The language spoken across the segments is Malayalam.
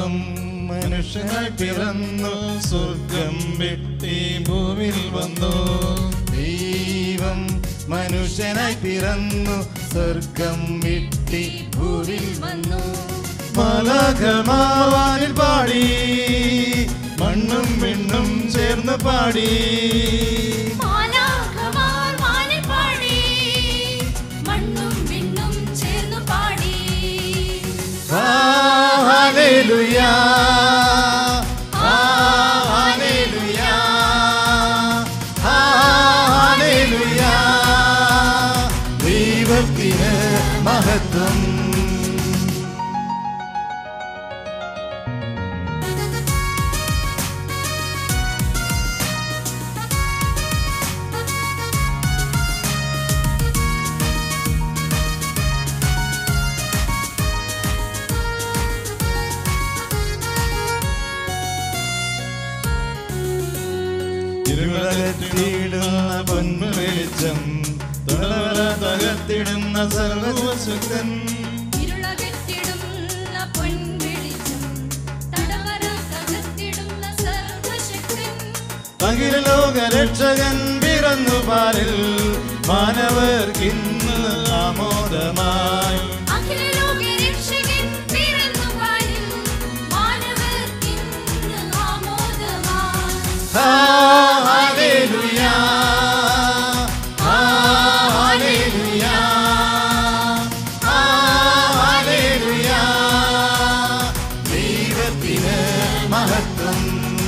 ദൈവം മനുഷ്യനായി പിറന്നു സ്വർഗം വെട്ടി ഭൂമിയിൽ വന്നു ദൈവം മനുഷ്യനായി പിറന്നു സ്വർഗം വെട്ടി ഭൂമിയിൽ വന്നു മലകമാവാനിൽ പാടി മണ്ണും വിണ്ണും ചേർന്ന് പാടി മാലാഖമാർ വാനിൽ പാടി മണ്ണും വിണ്ണും ചേർന്നു പാടി ഹാലേലുയാ ഹാലേലുയാ ഹാലേലുയാ ദൈവത്തിന് മഹത്വം ഇരുളകത്തിയിടുന്ന പൊന്നു വെളിച്ചം തളവറ തകർത്തിടുന്ന സർവശക്തൻ ഇരുളകറ്റിടുന്ന പൊൻവെളിച്ചം തടവറ തകർത്തിടുന്ന സർവശക്തൻ അഖില ലോക രക്ഷകൻ പിറന്നു പാലിൽ മാനവർക്കിന്ന് ആമോദമായി അഖില ലോക രക്ഷകൻ പിറന്നു വാനിൽ മാനവർക്കിന്ന് ആമോദമായി ഹാലേലുയാ ഹാലേലുയാ ഹാലേലുയാ ദൈവത്തിന് മഹത്വം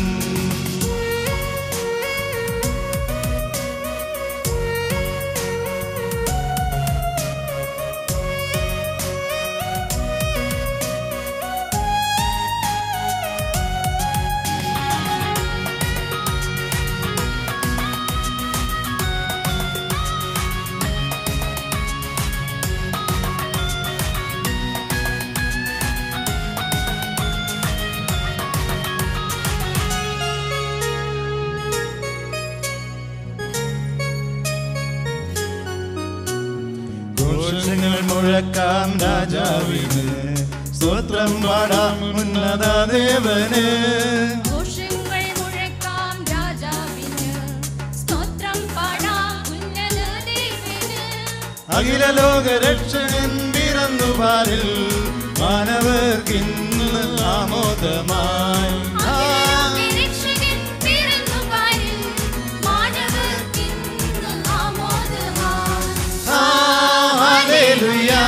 ഘോഷങ്ങൾ മുഴക്കാം രാജാവിന് സ്തോത്രം പാടാം ഉന്നത ദേവന് ഘോഷങ്ങൾ മുഴക്കാം രാജാവിന് സ്തോത്രം പാടാം ഉന്നത ദേവന് അഖില ലോക രക്ഷകൻ പിറന്നു പാലിൽ മാനവർക്കിന്ന് ആമോദമായി രക്ഷകൻ പിറന്നു പാരിൽ മാനവർക്കിന്ന് ആമോദമായി ഹാലേലുയാ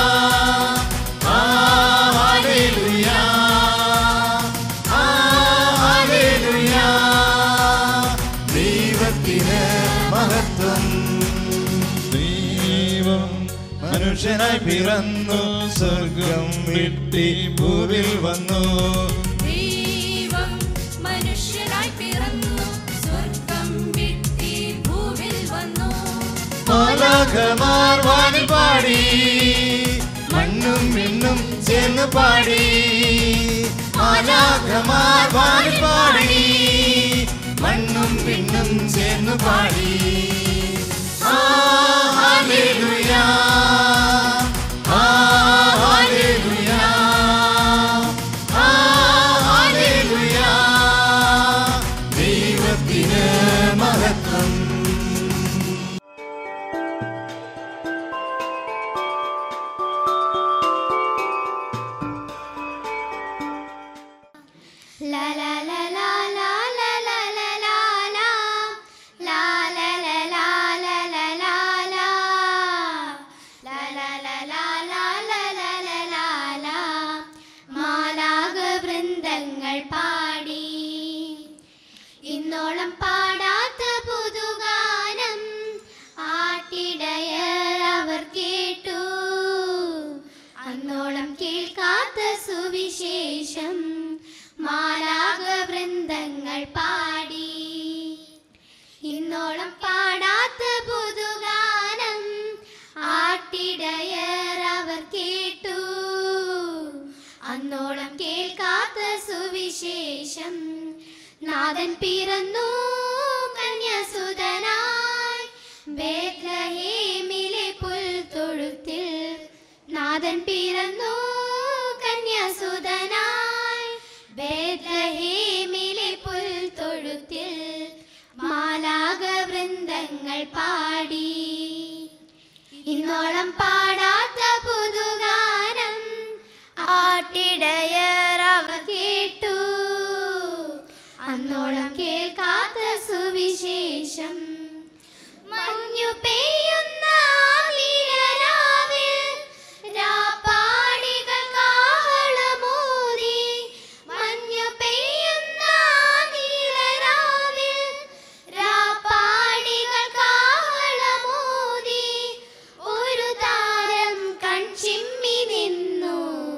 ഹാലേലുയാ ഹാലേലുയാ ദൈവത്തിന് മഹത്വം ദൈവം മനുഷ്യനായി പിറന്നു സ്വർഗം വിട്ടി ഭൂവിൽ വന്നു ദൈവം മനുഷ്യനായി പിറന്നു സ്വർഗം വിട്ടി ഭൂവിൽ വന്നു മാലാഖമാർ വാനിൽ പാടി മണ്ണും മിണ്ണും ചേർന്ന് പാടി മാലാഖമാർ വാനിൽ പാടി മണ്ണും മിണ്ണും ചേർന്ന് പാടി ആ, ഹല്ലേലൂയാ. ആ, ഹല്ലേലൂയാ. ആ, ഹല്ലേലൂയാ. ദൈവത്തിന് മഹത്വം La la la la la la la la la la La la la la la la la la La la la la la la la la la la മാലാക വൃന്ദങ്ങൾ പാടി ഇന്നോളം പാടാത്ത പുതുഗാനം ആട്ടിടയർ അവർ കേട്ടു അന്നോളം കേൾക്കാത്ത സുവിശേഷം മാലാക വൃന്ദങ്ങൾ പാടി ഇന്നോളം പാടാത്ത പുതുഗാനം ആട്ടിടയർ അവർ കേട്ടു അന്നോളം കേൾക്കാത്ത സുവിശേഷം നാഥൻ പിറന്നു കന്യാസുതനായി ബേത്ലഹേമിലെ പുൽത്തൊഴുത്തിൽ നാഥൻ പിറന്നു കന്യാസുതനായി പാടി ഇന്നോളം പാടാത്ത പുതുഗാനം ആട്ടിടയർ അവർ കേട്ടു അന്നോളം കേൾക്കാത്ത സുവിശേഷം മഞ്ഞു പെയ്യുന്ന നീലരാവിൽ രാപ്പാടികൾ കാഹളമൂതി മഞ്ഞു പെയ്യുന്ന നീലരാവിൽ രാപ്പാടികൾ കാഹളമൂതി ഒരു താരം കൺചിമ്മി നിന്നു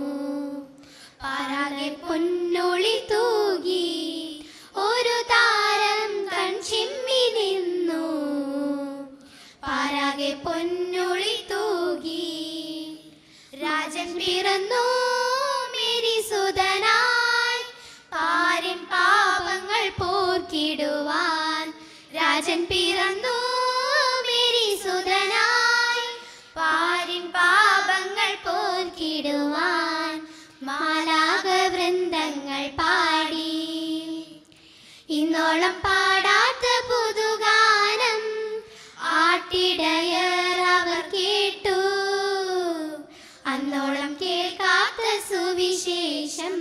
പാരാകെ പൊന്നൊളി തൂകി ഒരു താരം കൺചിമ്മി നിന്നു പാരാകെ പൊന്നൊളി തൂകി രാജൻ പിറന്നു മിരിസുതനായി പാരിൻ പാപങ്ങൾ പോക്കിടുവാൻ രാജൻ പിറന്നു മിരിസുതനായി പാരിൻ പാപങ്ങൾ പോക്കിടുവാൻ മാലാക വൃന്ദങ്ങൾ പാടി ഇന്നോളം പാടാത്ത പുതുഗാനം ആട്ടിടയർ അവർ കേട്ടു അന്നോളം കേൾക്കാത്ത സുവിശേഷം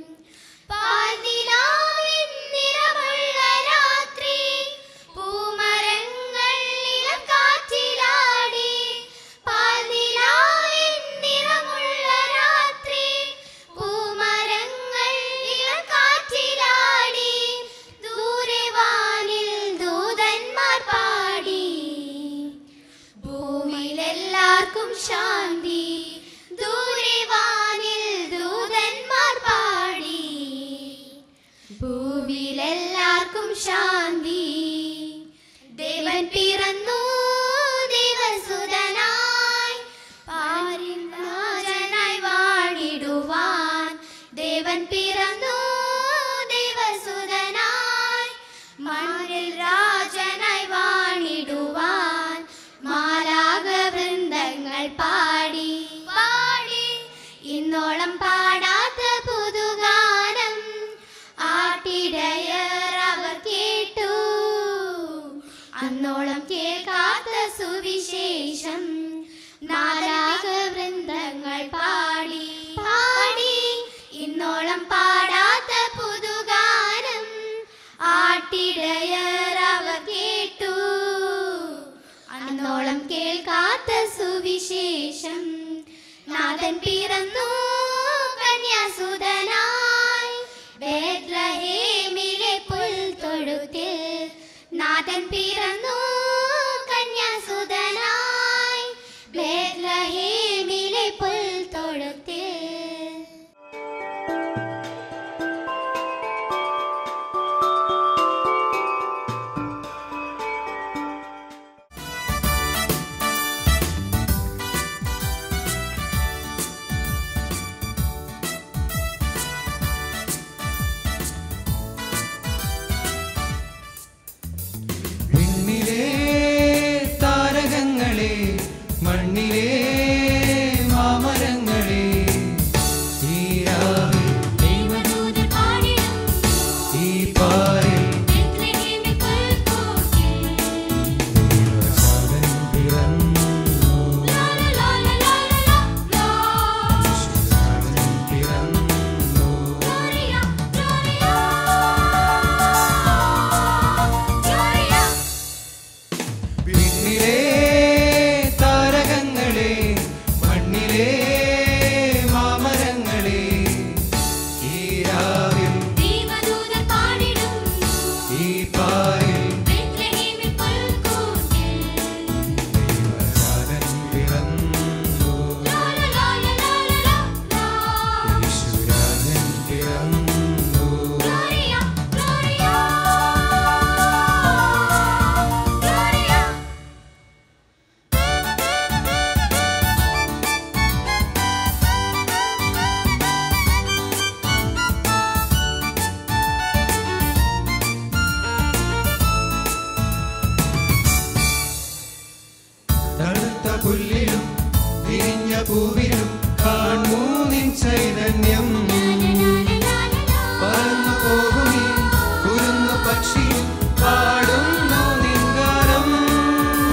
പാൽനിലാവിൻ നിറമുള്ള രാത്രി പൂമരങ്ങൾ ഇളക്കാറ്റിലാടി പാൽനിലാവിൻ നിറമുള്ള രാത്രി പൂമരങ്ങൾ ഇളക്കാറ്റിലാടി ദൂരെ വാനിൽ ദൂതന്മാർ പാടി ഭൂമിയിലെല്ലാവർക്കും ശാന്തി ദൂരെ വാനിൽ ദൂതന്മാർ പാടി ഭൂവിലെല്ലാവർക്കും ശാന്തി ദേവൻ പിറന്നു ദേവസുതനായി പാരിൻ രാജനായി വാണിടുവാൻ ദേവൻ പിറന്നു ദേവസുതനായി മണ്ണിൽ രാജനായി വാണിടുവാൻ മാലാക വൃന്ദങ്ങൾ പാടി പാടി ഇന്നോളം പാടാത്ത പുതുഗാനം ആട്ടിടയർ അവർ കേട്ടു അന്നോളം കേൾക്കാത്ത സുവിശേഷം നാലാക വൃന്ദങ്ങൾ പാടി പാടി ഇന്നോളം പാടാത്ത പുതുഗാനം ആട്ടിടയർ അവർ കേട്ടു അന്നോളം കേൾക്കാത്ത സുവിശേഷം നാഥൻ പിറന്നു കന്യാസുതനായി ബേത്ലഹേമിലെ പുൽത്തൊഴുത്തിൽ നാഥൻ പിറന്നു കന്യാസുതനായി ബേത്ലഹേമിലെ പുൽത്തൊഴുത്തിൽ വിണ്ണിലെ താരകങ്ങളെ മണ്ണിലെ മാമരങ്ങളെ ഈ രാവിൽ ദൈവദൂതൻ പാടിടും ഈ പാറിൽ ബേത്ലഹേമിൽ പുൽക്കൂട്ടിൽ. ദൈവജാതൻ പിറന്നു ലാ ലാ ലാ ലാ ലാ ലാ. ജാതൻ പിറന്നു Gloria, Gloria. Gloria. വിണ്ണിലെ താരകങ്ങളെ മണ്ണിലെ മാമരങ്ങളെ ഈ രാവിൽ ദൈവദൂതൻ പാടിടും ഈ പാറിൽ ബേത്ലഹേമിൽ പുൽക്കൂട്ടിൽ. ദൈവജാതൻ പിറന്നു ലാ ലാ ലാ ലാ ലാ ലാ ലാ. യേശുരാജൻ പിറന്നു Gloria, Gloria. Gloria. തണുത്ത പുല്ലിലും വിരിഞ്ഞ പൂവിലും കാണൂ നിൻ ചൈതന്യം പറന്നു പോകുമീ കുരുന്നു പക്ഷിയും പാടുന്നു നിൻ ഗാനം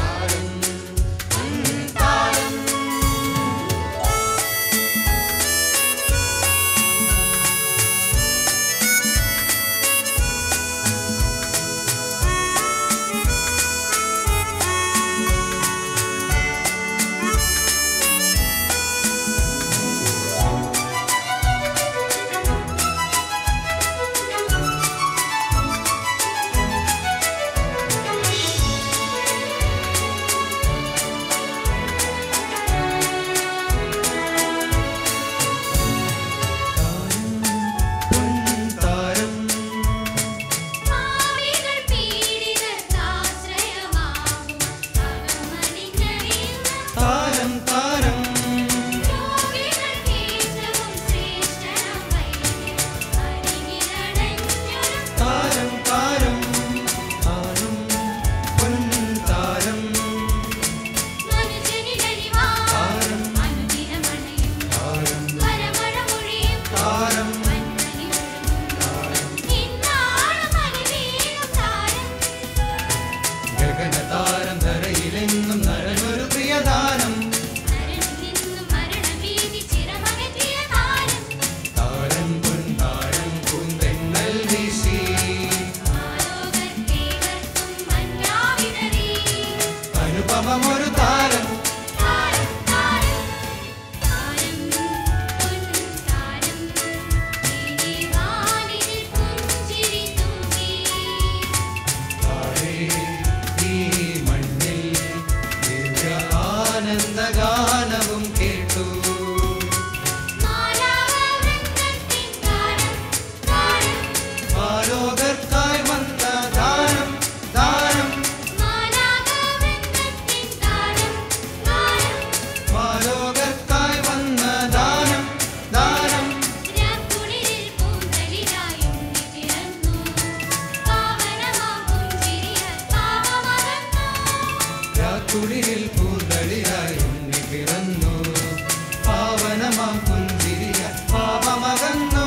കുളിരിൽ പൂന്തളിയായി ഉണ്ണി പിറന്നു പാവനമാം പുഞ്ചിരിയ പാപമകന്നു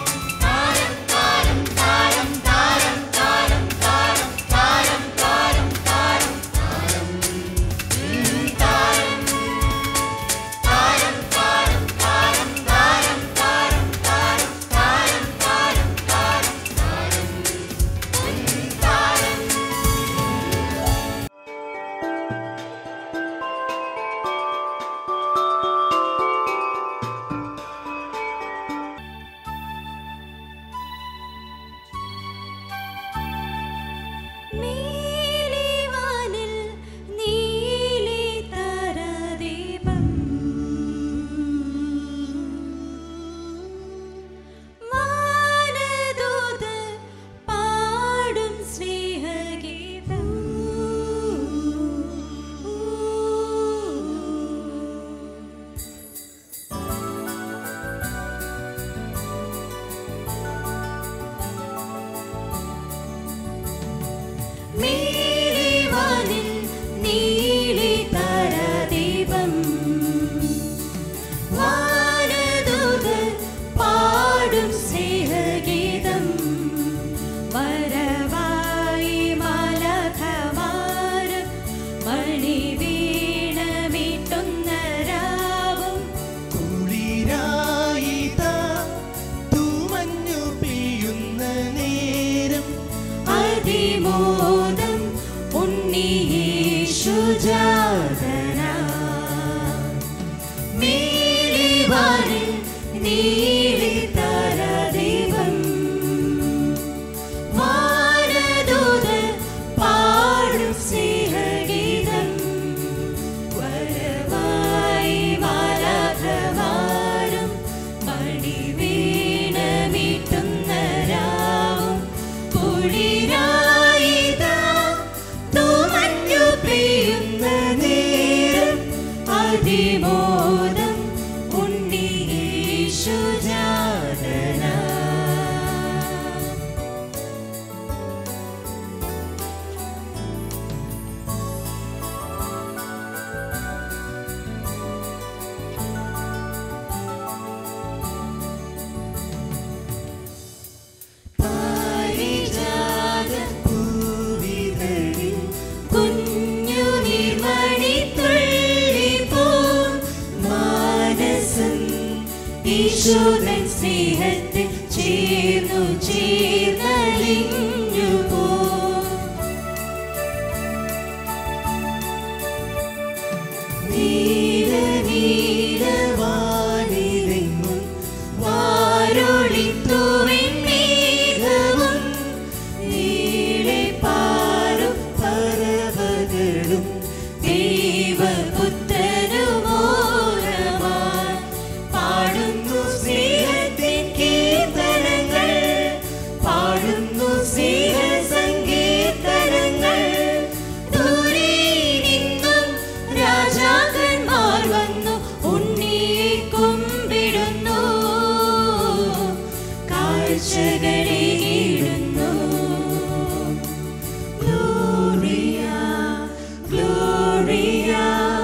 നീലിവാനിൽ നീലി തരദീപം വാനദൂതർ പാടും സ്നേഹഗീതം നീലിവാനിൽ നീലി തരദീപം വാനദൂതർ പാടും സ്നേഹഗീതം വരവായി മാലാഖമാരും മണിവീണമീട്ടുന്ന രാവും കുളിരായിതാ തൂമഞ്ഞു പെയ്യുന്ന നേരം അതിമോദം ഉണ്ണിയേശുജാതന നീലിവാനിൽ നീലി തരദീപം വാനദൂതർ പാടും സ്നേഹഗീതം വരവായി മാലാഖമാരും മണിവീണമീട്ടുന്ന രാവും കുളിരായിതാ തൂമഞ്ഞു പെയ്യുന്ന നേരം അതിമോദം ഉണ്ണിയേശുജാതന പാരിജാത പൂവിതളിൽ കുഞ്ഞു നീർമണി തുള്ളി പോ മാനസം ഈശോദൻ സ്നേഹത്തിൽ ചേർന്നു ചേർന്നലിഞ്ഞു പോ നീല നീല വാനിലെങ്ങും വാരൊളിത്തുവിൻ മേഘവും നീളെ പാറും പറവകളും ദൈവപുത്രനുമോരമായി പാടുന്നു സ്നേഹത്തിൻ കീർത്തനങ്ങൾ പാടുന്നു സ്നേഹ സങ്കീർത്തനങ്ങൾ ദൂരെ നിന്നും രാജാക്കന്മാർ വന്നു ഉണ്ണിയെ കുമ്പിടുന്നു കാഴ്ചകളെ ഇടുന്നു Gloria, Gloria,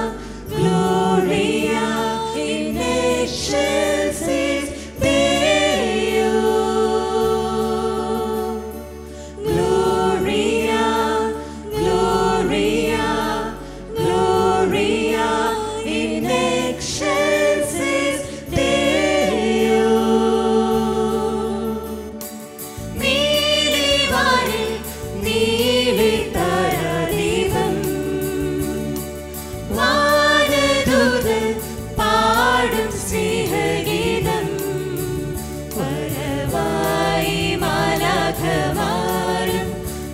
Gloria in excelsis Deo. Gloria, Gloria, Gloria in excelsis Deo. നീലിവാനിൽ Neeli തരദീപം വാനദൂതർ പാടും സ്നേഹഗീതം വരവായി മാലാഖമാരും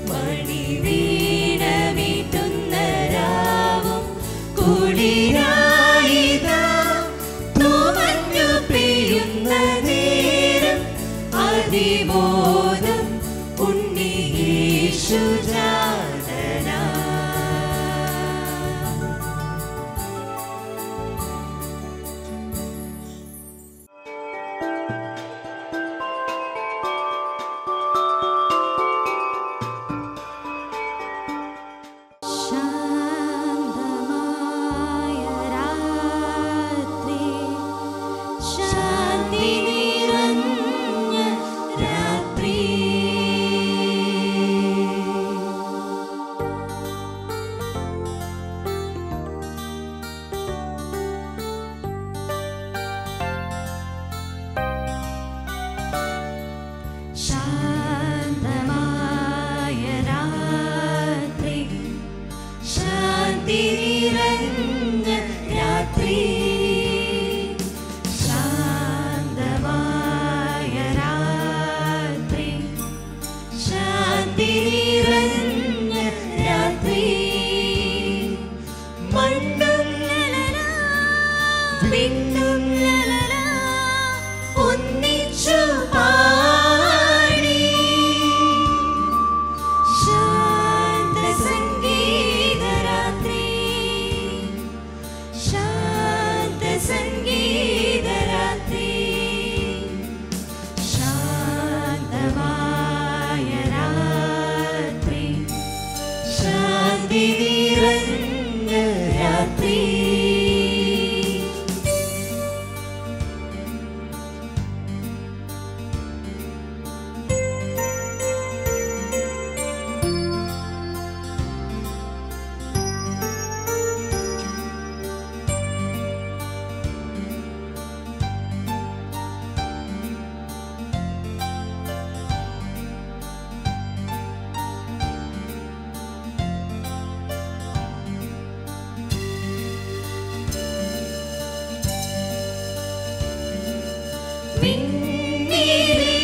മണിവീണമീട്ടുന്ന രാവും കുളിരായിതാ തൂമഞ്ഞു പെയ്യുന്ന നേരം അതിമോദം ഉണ്ണിയേശുജാതന ശാന്ത നിറഞ്ഞ രാത്രി മണ്ണും വിണ്ണും ഒന്നിച്ചു പാടി ശാന്ത സംഗീതരാത്രി ശാന്ത സംഗീതരാത്രി ശാന്തമായ രാത്രി ശാന്തി നിറഞ്ഞ രാത്രി മിന്നിലെ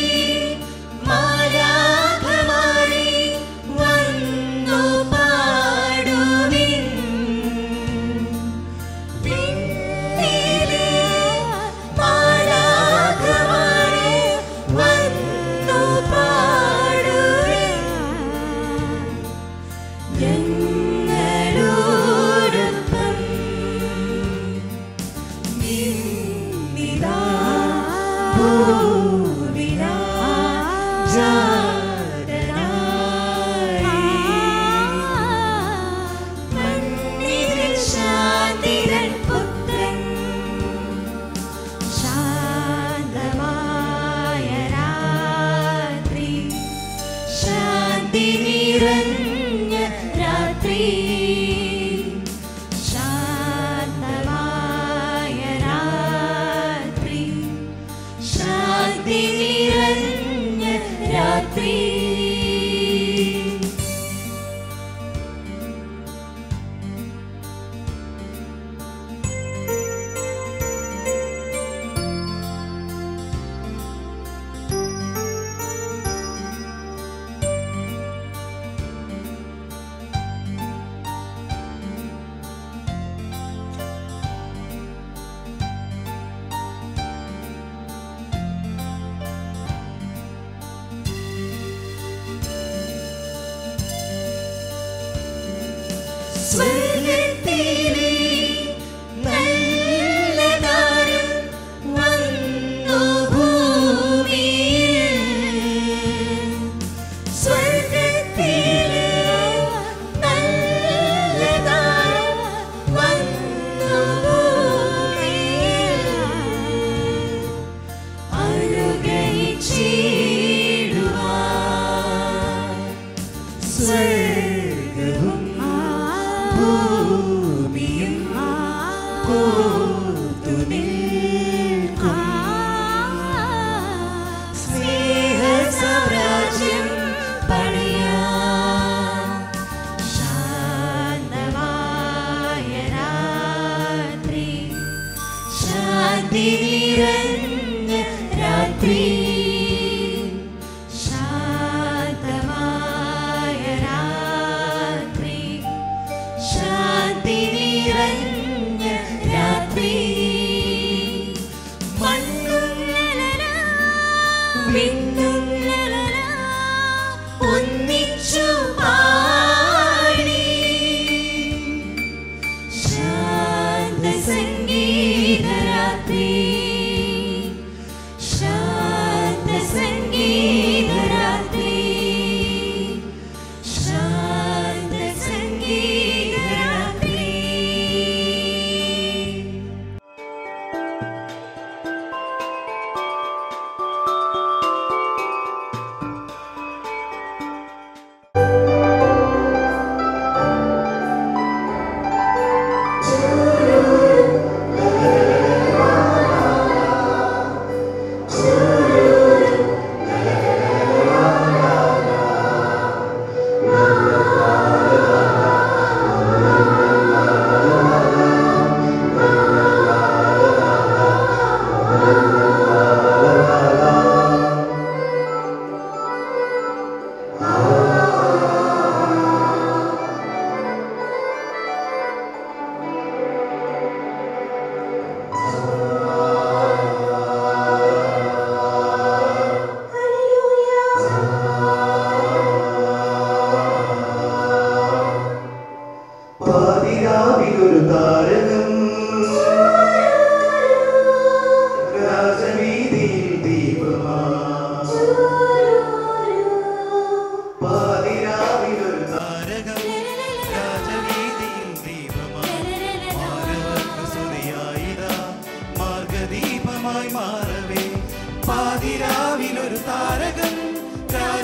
മാലാഖമാരെ വന്നു പാടുവിൻ മിന്നിലെ മാലാഖമാരെ വന്നു പാടുവിൻ ഞങ്ങളോടൊപ്പം നിന്നിതാ ഭൂവിലാ ജാതനായി. മണ്ണിൽ ശാന്തിരൻ പുത്രൻ ശാന്തമായ രാത്രി ശാന്തി നിറഞ്ഞ രാത്രി ശാന്തമായ രാത്രി ശാന്തി നിറഞ്ഞ രാത്രി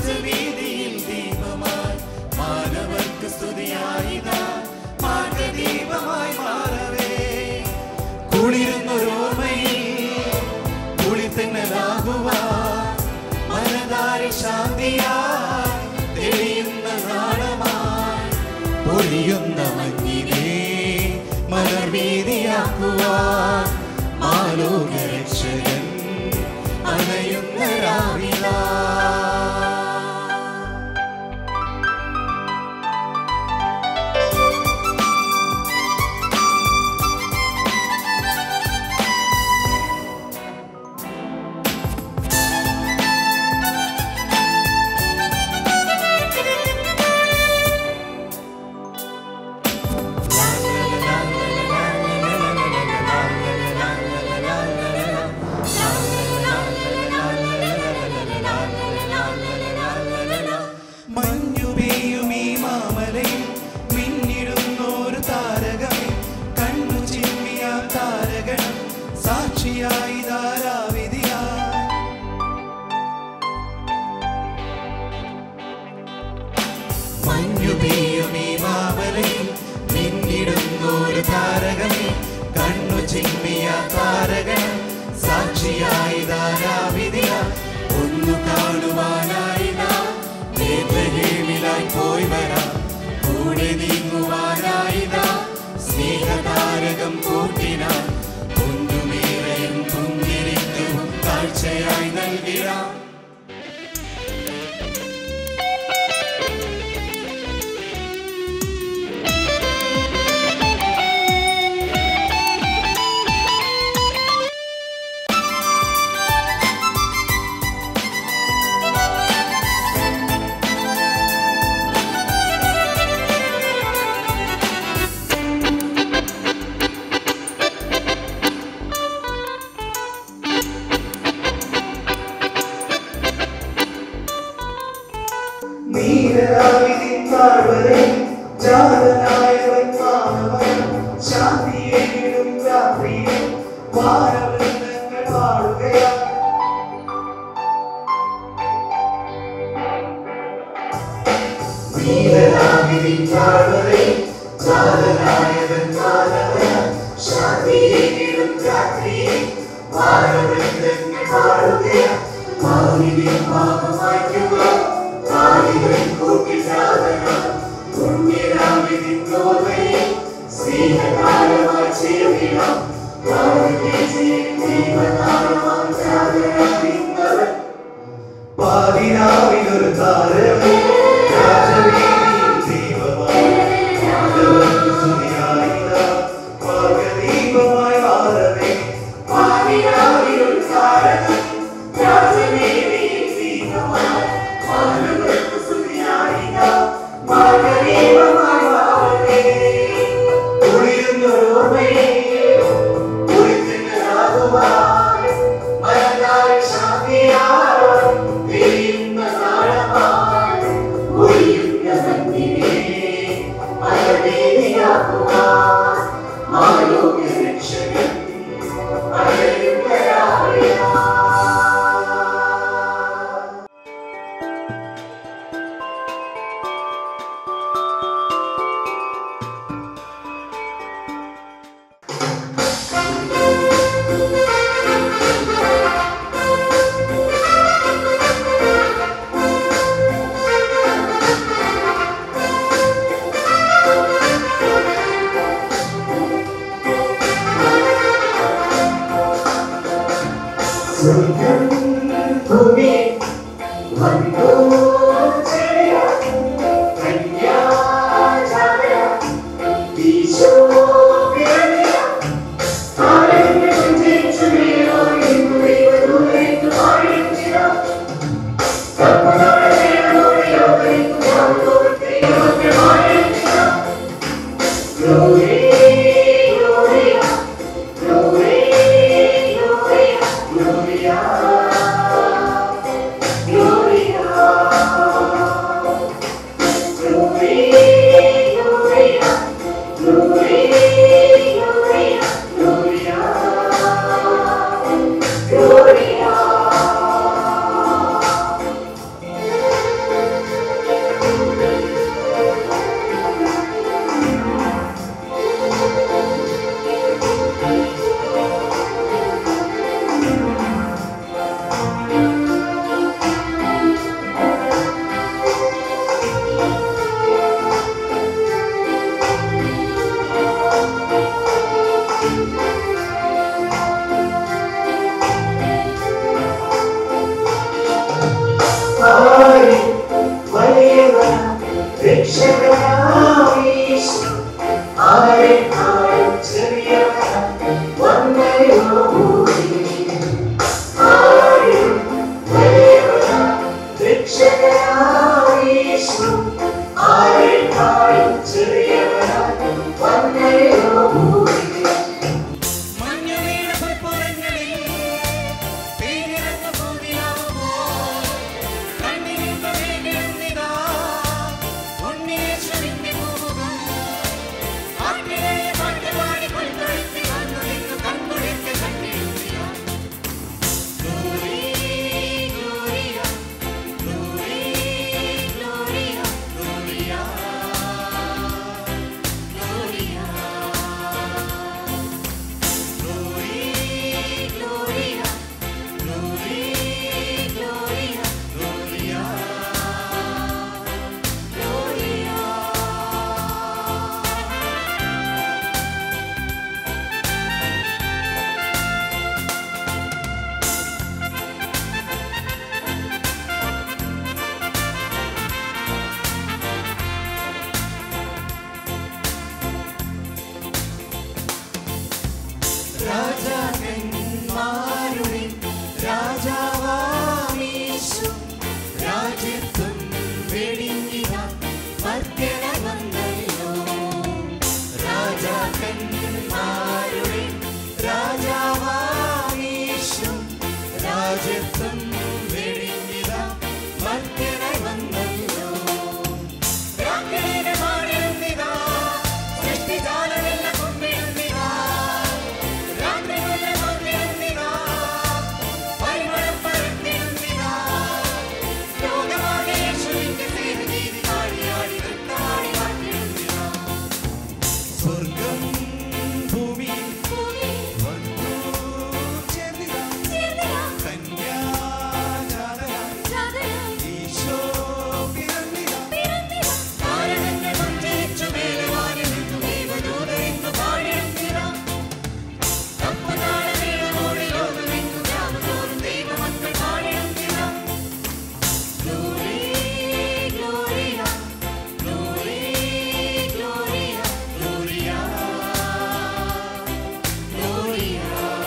രാജവീതിയിൽ ദീപമായി മാനവർക്ക് സ്തുതിയായിതാ മാർഗദീപമായി മാറവേ കുളിരുന്നൊരോർമ്മയിൽ കുളിത്തന്നലാകുവാ മനതാരി ശാന്തിയാ തെളിയുന്ന നാളമായി പൊഴിയുന്ന മഞ്ഞിനെ മലർവീതിയാക്കുവാൻ മാലോകരക്ഷകൻ അണയുന്ന രാവിലാ മഞ്ഞു പെയ്യും ഈ മാമലയിൽ മിന്നിടുന്നൊരു താരകമേ കണ്ണു ചിമ്മിയ താരകണം സാക്ഷിയായി ധാരാവിധിയായി മഞ്ഞു പെയ്യും ഈ മാമലയിൽ മിന്നിടുന്നൊരു താരകമേ കണ്ണു ചിമ്മിയ താരകണം സാക്ഷിയായി ധാരാവിധിയ ഒന്നു കാണുവാനായി നാം ബേത്ലഹേമിലായി പോയി വരാം കൂടെ നീങ്ങുവാനായി നാം സ്നേഹതാരകം കൂട്ടിനാം ഒന്നുമേറെയും കുന്തിരിക്കും കാഴ്ചയായി നൽകിടാം നീരാവിതിൻ താഴ്വരെ ജാതനായവൻ മാനവൻ ശാന്തിയേകിടും രാത്രിയിൽ വാനവൃന്ദങ്ങൾ പാടുകയാണ് നീരാവിതിൻ താഴ്വരെ ജാതനായവൻ മാനവൻ ശാന്തിയേകിടും രാത്രിയിൽ വാനവൃന്ദങ്ങൾ പാടുകയാണ് മാനിനെ പാപമായ്ക്കുക കാലികളിൽ കൂട്ടി സാധന പുണ്യരാവിതിൻ നോർവയെ സ്നേഹകാലമായി ചേർന്നിടാം പാതിരാവിലൊരു താരമേ രാജവീതിയിൽ ദീപമായി മാധവർക്ക് സ്തുതിയായിതാ മാർഗദീപമായി മാറവേ പാതിരാവിലൊരു താരമേ രാജവീതിയിൽ ദീപമായി മാനവർക്ക് സ്തുതിയായിതാ മാർഗദീപമായി മാറവേ കുളിരുന്നൊരോർമ്മയെ കുളിത്തിനാകുവാൻ മനതാരി ശാന്തിയായി തിരിയുന്ന നാളമായി മഞ്ഞുവീണ പുൽപ്പുറങ്ങളിൽ തീയിറങ്ങ ഭൂമിയാവുമ്പോൾ കണ്ണിനിമ്പ വേണ്ടിടുന്നിതാ ഉണ്ണിയേശുവിന്റെ പൂമുഖം ആട്ടിലെ പാട്ടുപാടി കൊൽക്കൊഴുത്തി വന്നു നിന്നു കൺകുളിക്ക് കണ്ടിടുന്നിതാ glory gloria glory gloria gloria gloria Gloria, Gloria, Gloria, Gloria, രാജാക്കന്മാരുടെ രാജാവാമീശു രാജ്യത്വം വെടിഞ്ഞിത മർക്കണ വന്നല്ലോ രാജാക്കന്മാരുടെ രാജാവാമീശു രാജ്യത്വം വെടിഞ്ഞിത മർക്കണ വന്നല്ലോ രാജ്ഞിയുടെ മാടിടുന്നിതാ സൃഷ്ടിജാലമെല്ലാം കൊണ്ടിടുന്നിതാ രാത്രിയുള്ള കൊണ്ടിടുന്നിതാ പരിമളം പരത്തിടുന്നിതാ ലോകമാകെ യേശുവിന്റെ സ്നേഹഗീതി പാടിയാടി നൃത്തമാടി മാറ്റിടുന്നിതാ സ്വർഗം ഭൂമി വന്നു ചേർന്നിതാ കന്യാജാതനായി ഈശോ പിറന്നിതാ കാരണങ്ങൾ സഞ്ചരിച്ചു മേലെ വാനിൽ നിന്നു ദൈവദൂതരെന്നു പാടിടുന്നിതാ തപ്പനാളമേളമോടെ ലോകമെങ്ങും ഗ്രാമതോറും ദൈവമക്കൾ പാടിടുന്നിതാ glory gloria glory gloria gloria gloria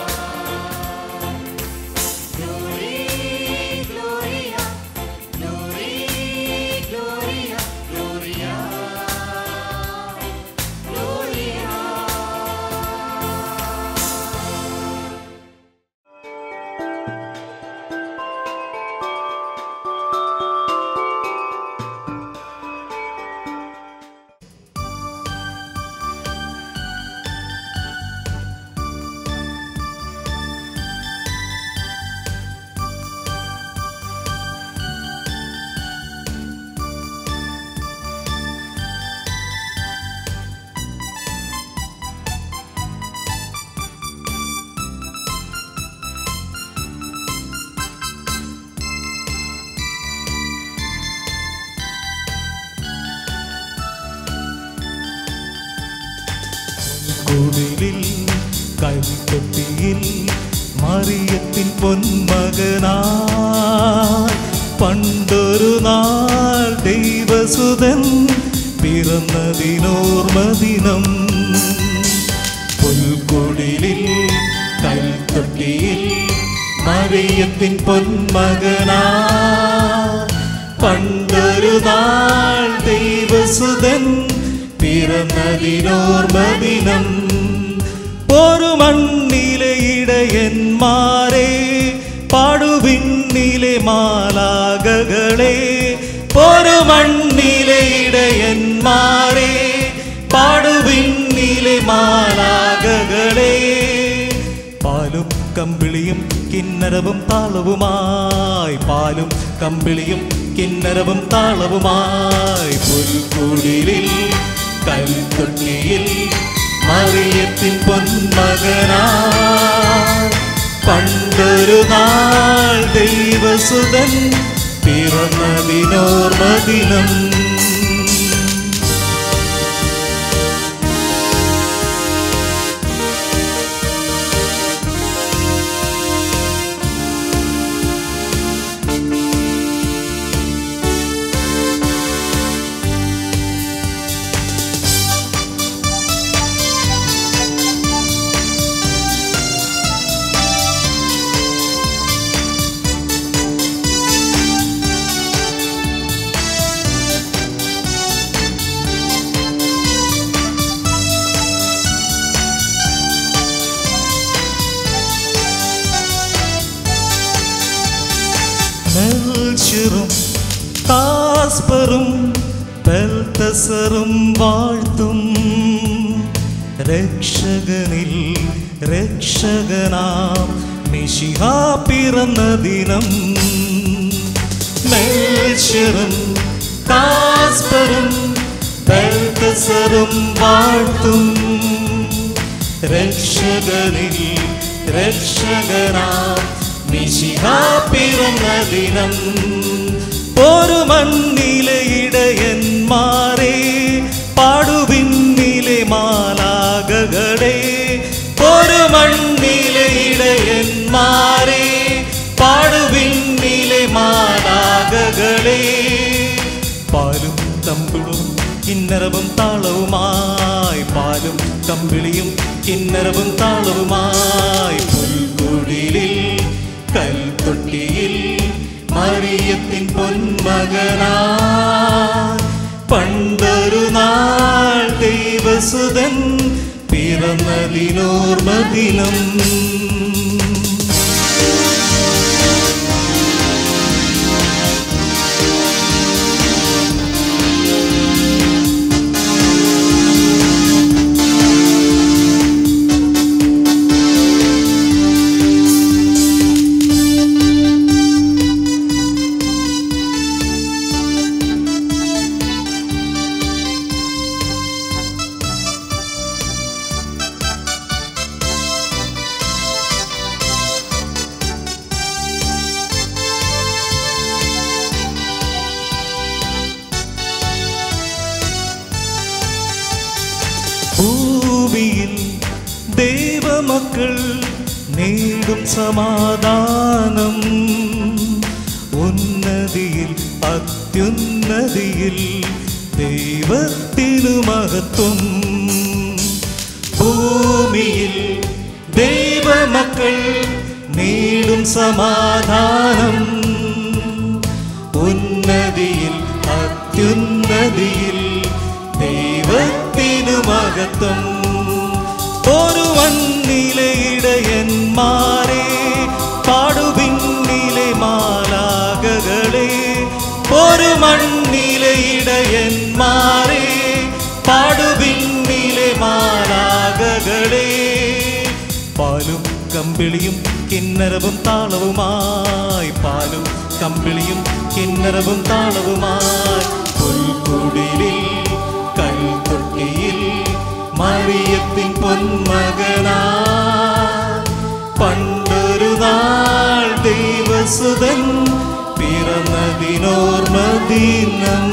glory gloria glory gloria gloria gloria കുടിലിൽ കൈത്തൊട്ടിയിൽ മറിയത്തിൻ പൊന്മകനായി പണ്ടൊരു നാൾ ദൈവസുതൻ പിറന്നതിനോർമദിനം പുൽക്കുടിലിൽ കൈത്തൊട്ടിയിൽ മറിയത്തിൻ പൊന്മകനായി പണ്ടൊരു നാൾ ദൈവസുതൻ പിറന്നതിനോർമദിനം ഒരു മണ്ണിലെ ഇടയന്മാരെ പാടുവിണ്ണിലെ മാലാകകളെ ഒരു മണ്ണിലെ ഇടയന്മാരെ പാടുവിണ്ണിലെ മാലാകകളെ പാലും കമ്പിളിയും കിന്നരവും താളവുമായി പാലും കമ്പിളിയും കിന്നരവും താളവുമായി പുൽക്കുടിലിൽ കൽത്തൊട്ടിയിൽ മറിയത്തിൻ പൊന്മകനാ പണ്ടൊരു നാൾ ദൈവസുതൻ പിറന്നതിനോർമദിനം കാസ്പറും ബൽത്തസറും വാഴ്ത്തും രക്ഷകനിൽ രക്ഷകനാം മിശിഹ പിറന്ന ദിനം മെൽഷ്യറും കാസ്പറും ബൽത്തസറും വാഴ്ത്തും രക്ഷകനിൽ രക്ഷകനാം മിശിഹ പിറന്ന ദിനം ഒരു മണ്ണിലെ ഇടയന്മാരെ പാടുവിന്നിലെ മാലാകകളെ ഒരു മണ്ണിലെ ഇടയന്മാരെ പാടുവിന്നിലെ മാലാകകളെ പാലും തമ്പിളും കിന്നരവും താളവുമായി പാലും കമ്പിളിയും കിന്നരവും താളവുമായി പുൽക്കുടിലിൽ കൽത്തൊട്ടിയിൽ മറിയത്തിൻ പൊന്മകനാ പണ്ടൊരു നാൾ ദൈവസുതൻ പിറന്നതിനോർമ്മദിനം ഭൂമിയിൽ ദൈവമക്കൾ നേടും സമാധാനം ഉന്നതിയിൽ അത്യുന്നതിയിൽ ദൈവത്തിനു മഹത്വം ഭൂമിയിൽ ദൈവമക്കൾ നേടും സമാധാനം ഉന്നതിയിൽ അത്യുന്നതിയിൽ ദൈവത്തിനു മഹത്വം ഒരു വന്നിലെ ഇടയന്മാരെ പാടുപിന്നിലെ മാലാകകളെ ഒരു മണ്ണിലെ ഇടയന്മാരെ പാടുപിന്നിലെ മാലാകകളെ പാലും കമ്പിളിയും കിന്നരവും താളവുമായി പാലും കമ്പിളിയും കിന്നരവും താളവുമായി പുൽക്കുടിലിൽ കൽത്തൊട്ടിയിൽ മറിയത്തിൻ പൊന്മകനാ പണ്ടൊരു നാൾ ദൈവസുതൻ പിറന്നതിനോർമ്മദിനം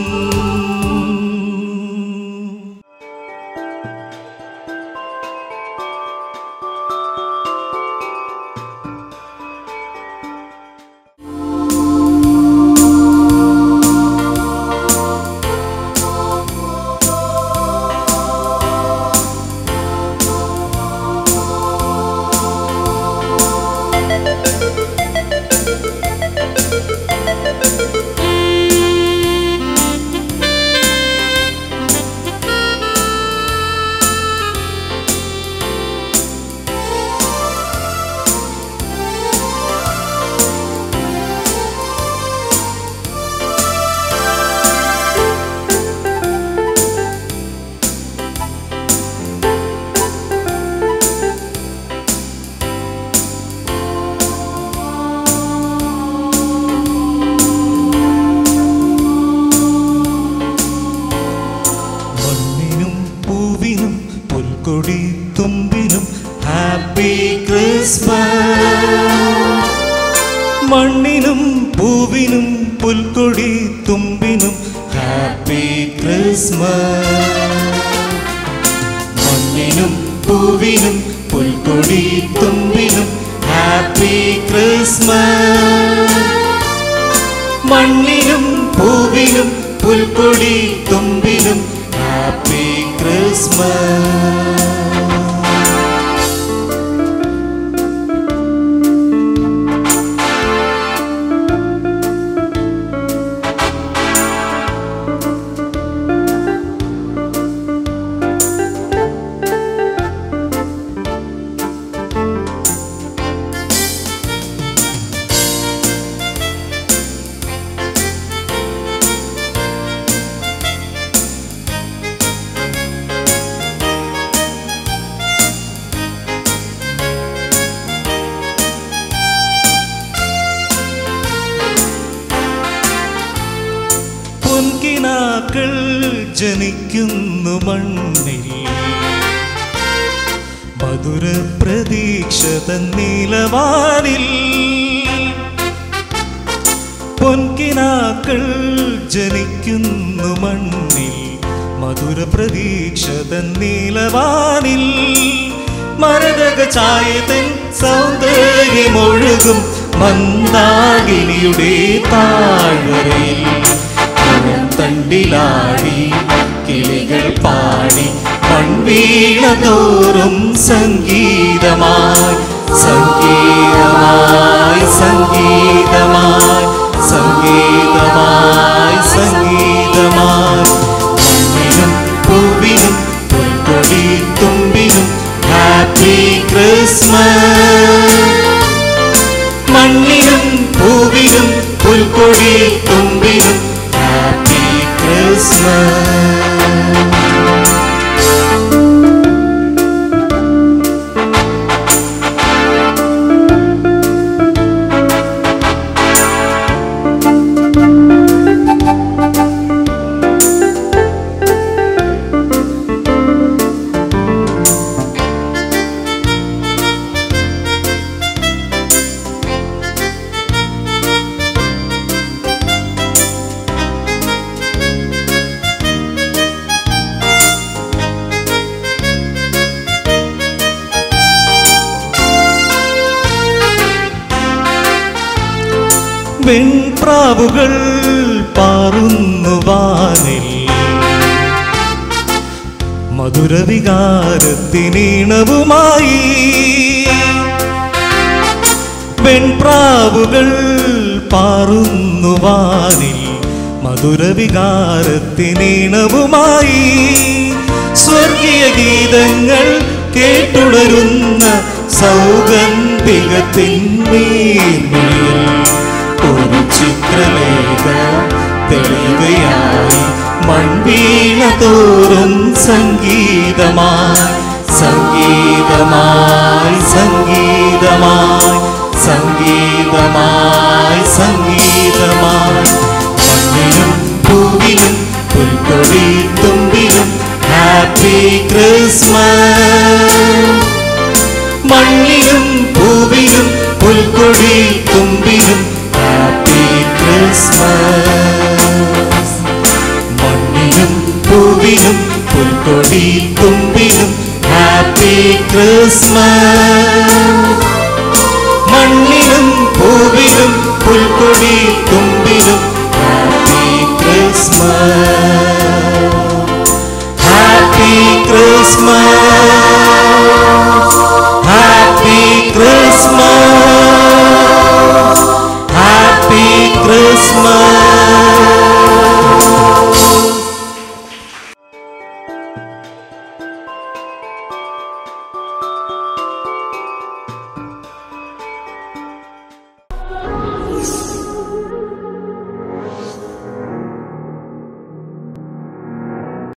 മണ്ണിനും പൂവിനും പുൽക്കൊടി തുമ്പിനും ഹാപ്പി ക്രിസ്മസ് മണ്ണിനും പൂവിനും പുൽക്കൊടി തുമ്പിനും ഹാപ്പി ക്രിസ്മസ് മണ്ണിനും പൂവിനും പുൽക്കൊടി തുമ്പിനും ഹാപ്പി ക്രിസ്മസ് മണ്ണിനും പൂവിനും പുൽക്കൊടി തുമ്പിനും ഹാപ്പി ക്രിസ്മസ് പൊൻകിനാക്കൾ ജനിക്കുന്നു മണ്ണിൽ മധുര പ്രതീക്ഷ തന്നീലവാനിൽ പൊൻകിനാക്കൾ ജനിക്കുന്നു മണ്ണിൽ മധുര പ്രതീക്ഷ തന്നീലവാനിൽ മരതക ചായതൻ സൗന്ദര്യമൊഴുകും മന്ദാകിനിയുടെ താഴ്വരയിൽ കുളം തണ്ടിലാടി കിളികൾ പാടി മൺവീണ തോറും സംഗീതമായി സംഗീതമായി സംഗീതമായി സംഗീതമായി സംഗീതമായി മണ്ണിനും പൂവിനും പുൽക്കൊടി തുമ്പിനും ഹാപ്പി ക്രിസ്മസ് മണ്ണിനും പൂവിനും പുൽക്കൊടി തുമ്പിനും ഹാപ്പി ക്രിസ്മസ് വെൺപ്രാവുകൾ പാറുന്നു വാനിൽ മധുരവികാരത്തിനീണവുമായി വെൺപ്രാവുകൾ പാറുന്നു വാനിൽ മധുരവികാരത്തിനീണവുമായി സ്വർഗീയ ഗീതങ്ങൾ കേട്ടുണരുന്ന സൗഗന്ധികത്തിന്മേന്മയിൽ ഒരു ചിത്രലേഖ തെളിയുകയായി മൺവീണ തോറും സംഗീതമായി സംഗീതമായി സംഗീതമായി സംഗീതമായി സംഗീതമായി മണ്ണിനും പൂവിനും പുൽക്കൊടി തുമ്പിനും ഹാപ്പി ക്രിസ്മസ് മണ്ണിനും പൂവിനും പുൽക്കൊടി തുമ്പിനും ഹാപ്പി ക്രിസ്മസ് മണ്ണിനും പൂവിനും പുൽക്കൊടി തുമ്പിനും ഹാപ്പി ക്രിസ്മസ് മണ്ണിനും പൂവിനും പുൽക്കൊടി